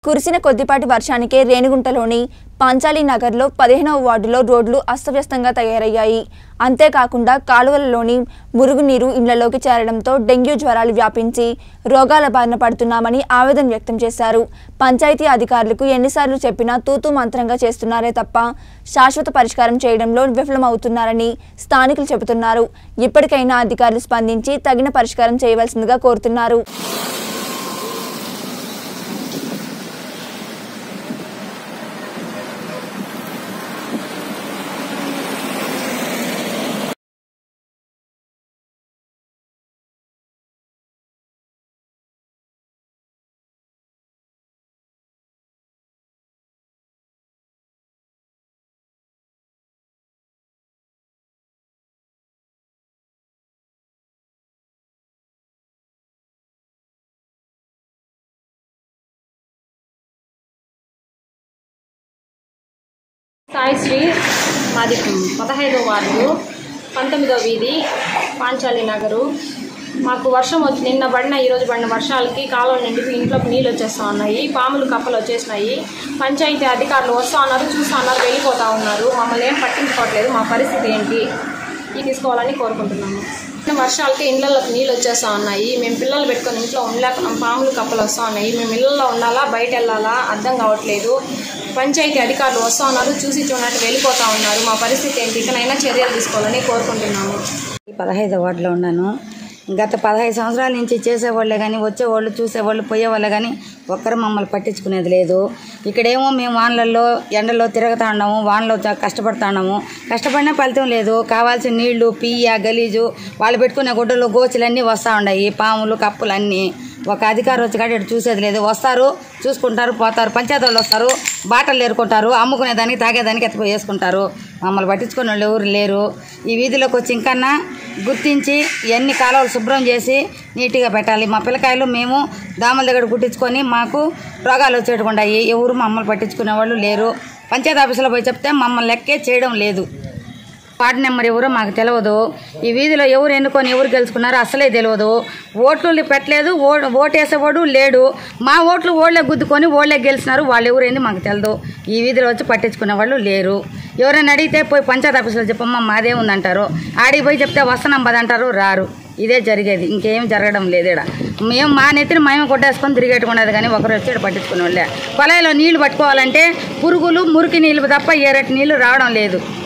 కురిసిన కొద్దిపాటి వర్షానికే రేణిగుంటలోని పాంచాలి నగర్లో పదిహేనవ వార్డులో రోడ్లు అస్తవ్యస్తంగా తయారయ్యాయి అంతేకాకుండా కాలువలలోని మురుగునీరు ఇళ్లలోకి చేరడంతో డెంగ్యూ జ్వరాలు వ్యాపించి రోగాల బారిన పడుతున్నామని ఆవేదన వ్యక్తం చేశారు పంచాయతీ అధికారులకు ఎన్నిసార్లు చెప్పినా తూతూ మంత్రంగా చేస్తున్నారే తప్ప శాశ్వత పరిష్కారం చేయడంలో విఫలమవుతున్నారని స్థానికులు చెబుతున్నారు ఇప్పటికైనా అధికారులు స్పందించి తగిన పరిష్కారం చేయవలసిందిగా కోరుతున్నారు సాయి శ్రీ మాది పదహైదో వార్డు పంతొమ్మిదో వీధి పాంచాలి నగరు మాకు వర్షం వచ్చి నిన్న పడిన ఈరోజు పడిన వర్షాలకి కాలువ నిండి ఇంట్లోకి నీళ్ళు వచ్చేస్తూ ఉన్నాయి పాములు కప్పలు వచ్చేసినాయి పంచాయతీ అధికారులు వస్తూ ఉన్నారు చూస్తూ ఉన్నారు వెళ్ళిపోతూ ఉన్నారు మమ్మల్ని ఏం పట్టించుకోవట్లేదు మా పరిస్థితి ఏంటి ఇది తీసుకోవాలని కోరుకుంటున్నాము నిన్న వర్షాలకి ఇళ్ళలోకి నీళ్ళు వచ్చేస్తూ ఉన్నాయి మేము పిల్లలు పెట్టుకొని ఇంట్లో ఉండలేక పాములు కప్పలు వస్తూ ఉన్నాయి మేము ఇళ్ళల్లో ఉండాలా బయట వెళ్ళాలా అర్థం కావట్లేదు పంచాయతీ అధికారులు వస్తూ ఉన్నారు చూసి చూడనట్టు వెళ్ళిపోతూ ఉన్నారు మా పరిస్థితి ఏంటి ఇకనైనా చర్యలు తీసుకోవాలని కోరుకుంటున్నాము పదహైదు వార్డులో ఉన్నాను గత పదహైదు సంవత్సరాల నుంచి చేసేవాళ్ళే కానీ వచ్చేవాళ్ళు చూసేవాళ్ళు పోయేవాళ్ళే కానీ ఒక్కరు మమ్మల్ని పట్టించుకునేది లేదు ఇక్కడేమో మేము వానలలో ఎండలో తిరుగుతా ఉన్నాము వానలో చా- కష్టపడతా ఉన్నాము కష్టపడినా ఫలితం లేదు కావాల్సిన నీళ్లు పియ్య గలీజు వాళ్ళు పెట్టుకునే గుడ్డలు గోచులన్నీ వస్తూ ఉన్నాయి పాములు కప్పులు అన్నీ ఒక అధికారి వచ్చి కాడ ఇటు చూసేది లేదు వస్తారు చూసుకుంటారు పోతారు పంచాయతీ వాళ్ళు వస్తారు బాటలు ఏరుకుంటారు అమ్ముకునేదానికి తాగేదానికి ఎత్తిపోయి వేసుకుంటారు మమ్మల్ని పట్టించుకునే వాళ్ళు ఎవరు లేరు ఈ వీధిలోకి వచ్చి ఇంకన్నా గుర్తించి ఎన్ని కాలువలు శుభ్రం చేసి నీట్గా పెట్టాలి మా పిల్లకాయలు మేము దామల దగ్గర కుట్టించుకొని మాకు రోగాలు వచ్చేట్టుకుండా ఎవరు మమ్మల్ని పట్టించుకునే వాళ్ళు లేరు పంచాయతీ ఆఫీసులో పోయి చెప్తే మమ్మల్ని లెక్కే చేయడం లేదు వార్డు నెంబర్ ఎవరో మాకు తెలియదు ఈ వీధిలో ఎవరు ఎన్నుకొని ఎవరు గెలుచుకున్నారో అసలే తెలియదు ఓట్లు పెట్టలేదు ఓ ఓటు వేసేవాడు లేడు మా ఓట్లు ఓళ్ళే గుద్దుకొని ఓళ్ళే గెలిచినారు వాళ్ళు ఎవరైంది మాకు తెలియదు ఈ వీధిలో వచ్చి పట్టించుకునే వాళ్ళు లేరు ఎవరైనా అడిగితే పోయి పంచాయతీ ఆఫీసులో చెప్పమ్మా మాదే ఉందంటారు ఆడికి పోయి చెప్తే వస్తున్నాం పదంటారు రారు ఇదే జరిగేది ఇంకేం జరగడం లేదు ఇక్కడ మేము మా నెత్తిని మేము కొట్టేసుకొని తిరిగేట్టుకున్నది కానీ ఒకరు వచ్చి ఈడ పట్టించుకునే వాళ్ళే కొలాయిలో నీళ్లు పట్టుకోవాలంటే పురుగులు మురికి నీళ్ళు తప్ప ఏరటి నీళ్లు రావడం లేదు